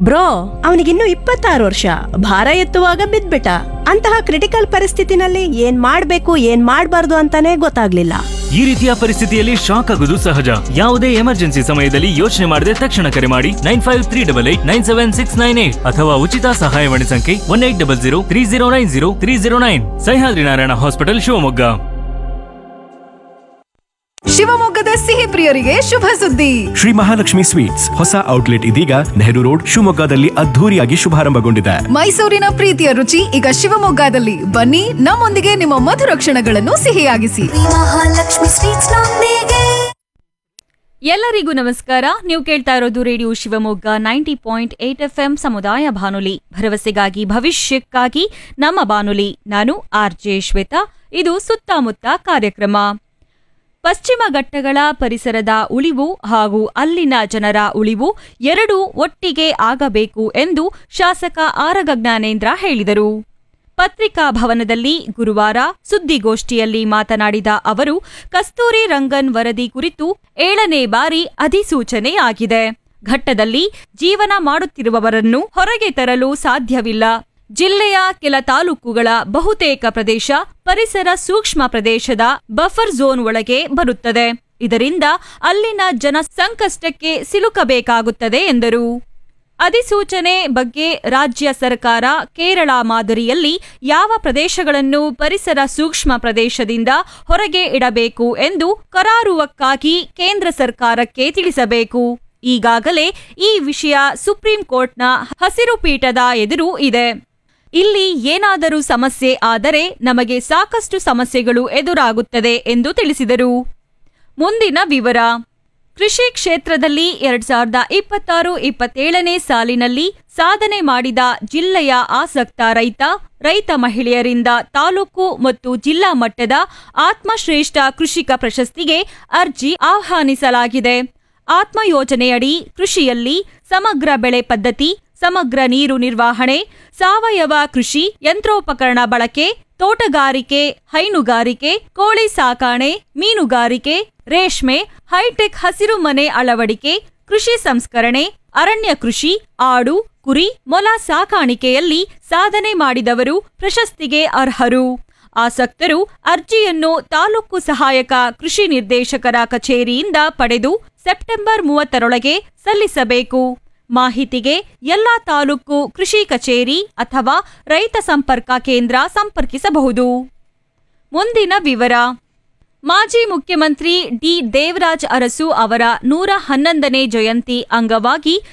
bro ಅವನಿಗಿನ್ನು ಇಪ್ಪತ್ತಾರು ವರ್ಷ ಭಾರ ಎತ್ತುವಾಗ ಬಿದ್ಬಿಟ್ಟ ಅಂತಹ ಕ್ರಿಟಿಕಲ್ ಪರಿಸ್ಥಿತಿನಲ್ಲಿ ಏನ್ ಮಾಡ್ಬೇಕು ಏನ್ ಮಾಡ್ಬಾರ್ದು ಅಂತಾನೆ ಗೊತ್ತಾಗ್ಲಿಲ್ಲ ಈ ರೀತಿಯ ಪರಿಸ್ಥಿತಿಯಲ್ಲಿ ಶಾಕ್ ಆಗುವುದು ಸಹಜ ಯಾವುದೇ ಎಮರ್ಜೆನ್ಸಿ ಸಮಯದಲ್ಲಿ ಯೋಚನೆ ಮಾಡದೆ ತಕ್ಷಣ ಕರೆ ಮಾಡಿ nine five three double eight nine seven six nine eight ಅಥವಾ ಉಚಿತ ಸಹಾಯವಾಣಿ ಸಂಖ್ಯೆ one eight double zero three zero nine zero three zero nine Sahyadri Narayana hospital Shivamogga ಶಿವಮೊಗ್ಗದ ಸಿಹಿ ಪ್ರಿಯರಿಗೆ ಶುಭ ಸುದ್ದಿ ಶ್ರೀ ಮಹಾಲಕ್ಷ್ಮಿ ಸ್ವೀಟ್ಸ್ ಹೊಸ ಔಟ್ಲೆಟ್ ಇದೀಗ ನೆಹರು ರೋಡ್ ಶಿವಮೊಗ್ಗದಲ್ಲಿ ಅದ್ಧೂರಿಯಾಗಿ ಶುಭಾರಂಭಗೊಂಡಿದೆ ಮೈಸೂರಿನ ಪ್ರೀತಿಯ ರುಚಿ ಈಗ ಶಿವಮೊಗ್ಗದಲ್ಲಿ ಬನ್ನಿ ನಮ್ಮೊಂದಿಗೆ ನಿಮ್ಮ ಮಧುರ ಕ್ಷಣಗಳನ್ನು ಸಿಹಿಯಾಗಿಸಿ ಮಹಾಲಕ್ಷ್ಮಿ ಸ್ವೀಟ್ಸ್ ನೊಂದಿಗೆ ಎಲ್ಲರಿಗೂ ನಮಸ್ಕಾರ ನೀವು ಕೇಳ್ತಾ ಇರೋದು radio Shivamogga ninety point eight F M ಸಮುದಾಯ ಬಾನುಲಿ ಭರವಸೆಗಾಗಿ ಭವಿಷ್ಯಕ್ಕಾಗಿ ನಮ್ಮ ಬಾನುಲಿ ನಾನು ಆರ್ ಜೆ ಶ್ವೇತಾ ಇದು ಸುತ್ತಮುತ್ತ ಕಾರ್ಯಕ್ರಮ ಪಶ್ಚಿಮ ಘಟ್ಟಗಳ ಪರಿಸರದ ಉಳಿವು ಹಾಗೂ ಅಲ್ಲಿನ ಜನರ ಉಳಿವು ಎರಡೂ ಒಟ್ಟಿಗೆ ಆಗಬೇಕು ಎಂದು ಶಾಸಕ ಆರಗ ಜ್ಞಾನೇಂದ್ರ ಹೇಳಿದರು ಪತ್ರಿಕಾ ಭವನದಲ್ಲಿ ಗುರುವಾರ ಸುದ್ದಿಗೋಷ್ಠಿಯಲ್ಲಿ ಮಾತನಾಡಿದ ಅವರು ಕಸ್ತೂರಿ ರಂಗನ್ ವರದಿ ಕುರಿತು ಏಳನೇ ಬಾರಿ ಅಧಿಸೂಚನೆಯಾಗಿದೆ ಘಟ್ಟದಲ್ಲಿ ಜೀವನ ಮಾಡುತ್ತಿರುವವರನ್ನು ಹೊರಗೆ ತರಲು ಸಾಧ್ಯವಿಲ್ಲ ಜಿಲ್ಲೆಯ ಕೆಲ ತಾಲೂಕುಗಳ ಬಹುತೇಕ ಪ್ರದೇಶ ಪರಿಸರ ಸೂಕ್ಷ್ಮ ಪ್ರದೇಶದ ಬಫರ್ ಝೋನ್ ಒಳಗೆ ಬರುತ್ತದೆ ಇದರಿಂದ ಅಲ್ಲಿನ ಜನ ಸಂಕಷ್ಟಕ್ಕೆ ಸಿಲುಕಬೇಕಾಗುತ್ತದೆ ಎಂದರು ಅಧಿಸೂಚನೆ ಬಗ್ಗೆ ರಾಜ್ಯ ಸರ್ಕಾರ ಕೇರಳ ಮಾದರಿಯಲ್ಲಿ ಯಾವ ಪ್ರದೇಶಗಳನ್ನು ಪರಿಸರ ಸೂಕ್ಷ್ಮ ಪ್ರದೇಶದಿಂದ ಹೊರಗೆ ಇಡಬೇಕು ಎಂದು ಕರಾರುವಕ್ಕಾಗಿ ಕೇಂದ್ರ ಸರ್ಕಾರಕ್ಕೆ ತಿಳಿಸಬೇಕು ಈಗಾಗಲೇ ಈ ವಿಷಯ ಸುಪ್ರೀಂ ಕೋರ್ಟ್ನ ಹಸಿರು ಪೀಠದ ಎದುರು ಇದೆ ಇಲ್ಲಿ ಏನಾದರೂ ಸಮಸ್ಯೆ ಆದರೆ ನಮಗೆ ಸಾಕಷ್ಟು ಸಮಸ್ಯೆಗಳು ಎದುರಾಗುತ್ತದೆ ಎಂದು ತಿಳಿಸಿದರು ಮುಂದಿನ ವಿವರ ಕೃಷಿ ಕ್ಷೇತ್ರದಲ್ಲಿ ಎರಡ್ ಸಾವಿರದ ಇಪ್ಪತ್ತಾರು ಇಪ್ಪತ್ತೇಳನೇ ಸಾಲಿನಲ್ಲಿ ಸಾಧನೆ ಮಾಡಿದ ಜಿಲ್ಲೆಯ ಆಸಕ್ತ ರೈತ ರೈತ ಮಹಿಳೆಯರಿಂದ ತಾಲೂಕು ಮತ್ತು ಜಿಲ್ಲಾ ಮಟ್ಟದ ಆತ್ಮಶ್ರೇಷ್ಠ ಕೃಷಿಕ ಪ್ರಶಸ್ತಿಗೆ ಅರ್ಜಿ ಆಹ್ವಾನಿಸಲಾಗಿದೆ ಆತ್ಮ ಯೋಜನೆಯಡಿ ಕೃಷಿಯಲ್ಲಿ ಸಮಗ್ರ ಬೆಳೆ ಪದ್ಧತಿ ಸಮಗ್ರ ನೀರು ನಿರ್ವಹಣೆ ಸಾವಯವ ಕೃಷಿ ಯಂತ್ರೋಪಕರಣ ಬಳಕೆ ತೋಟಗಾರಿಕೆ ಹೈನುಗಾರಿಕೆ ಕೋಳಿ ಸಾಕಾಣೆ ಮೀನುಗಾರಿಕೆ ರೇಷ್ಮೆ ಹೈಟೆಕ್ ಹಸಿರು ಮನೆ ಅಳವಡಿಕೆ ಕೃಷಿ ಸಂಸ್ಕರಣೆ ಅರಣ್ಯ ಕೃಷಿ ಆಡು ಕುರಿ ಮೊಲ ಸಾಕಾಣಿಕೆಯಲ್ಲಿ ಸಾಧನೆ ಮಾಡಿದವರು ಪ್ರಶಸ್ತಿಗೆ ಅರ್ಹರು ಆಸಕ್ತರು ಅರ್ಜಿಯನ್ನು ತಾಲೂಕು ಸಹಾಯಕ ಕೃಷಿ ನಿರ್ದೇಶಕರ ಕಚೇರಿಯಿಂದ ಪಡೆದು ಸೆಪ್ಟೆಂಬರ್ ಮೂವತ್ತರೊಳಗೆ ಸಲ್ಲಿಸಬೇಕು ಮಾಹಿತಿಗೆ ಎಲ್ಲಾ ತಾಲೂಕು ಕೃಷಿ ಕಚೇರಿ ಅಥವಾ ರೈತ ಸಂಪರ್ಕ ಕೇಂದ್ರ ಸಂಪರ್ಕಿಸಬಹುದು ಮುಂದಿನ ವಿವರ ಮಾಜಿ ಮುಖ್ಯಮಂತ್ರಿ ಡಿ ದೇವರಾಜ್ ಅರಸು ಅವರ ನೂರ ಹನ್ನೊಂದನೇ ಜಯಂತಿ ಅಂಗವಾಗಿ